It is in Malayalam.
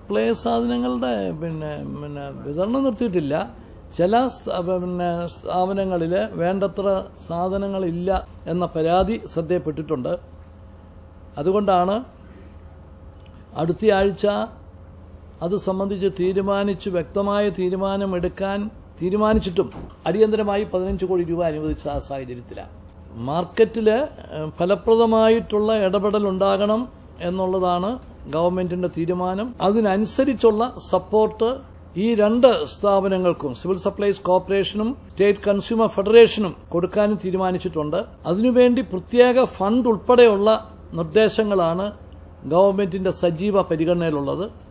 സപ്ലൈ സാധനങ്ങളുടെ പിന്നെ പിന്നെ വിതരണം നിർത്തിയിട്ടില്ല ചില സ്ഥ- പിന്നെ സ്ഥാപനങ്ങളിൽ വേണ്ടത്ര സാധനങ്ങളില്ല എന്ന പരാതി ശ്രദ്ധയപ്പെട്ടിട്ടുണ്ട് അതുകൊണ്ടാണ് അടുത്തയാഴ്ച അത് സംബന്ധിച്ച് തീരുമാനിച്ച് വ്യക്തമായ തീരുമാനമെടുക്കാൻ തീരുമാനിച്ചിട്ടും അടിയന്തരമായി പതിനഞ്ച് കോടി രൂപ അനുവദിച്ച ആ സാഹചര്യത്തിലാണ് മാർക്കറ്റിൽ ഏഹ്, ഫലപ്രദമായിട്ടുള്ള ഇടപെടൽ ഉണ്ടാകണം എന്നുള്ളതാണ് ഗവൺമെന്റിന്റെ തീരുമാനം അതിനനുസരിച്ചുള്ള സപ്പോർട്ട് ഈ രണ്ട് സ്ഥാപനങ്ങൾക്കും സിവിൽ സപ്ലൈസ് കോർപ്പറേഷനും സ്റ്റേറ്റ് കൺസ്യൂമർ ഫെഡറേഷനും കൊടുക്കാനും തീരുമാനിച്ചിട്ടുണ്ട് അതിനുവേണ്ടി പ്രത്യേക ഫണ്ട് ഉൾപ്പെടെയുള്ള നിർദ്ദേശങ്ങളാണ് ഗവൺമെന്റിന്റെ സജീവ പരിഗണനയിലുള്ളത്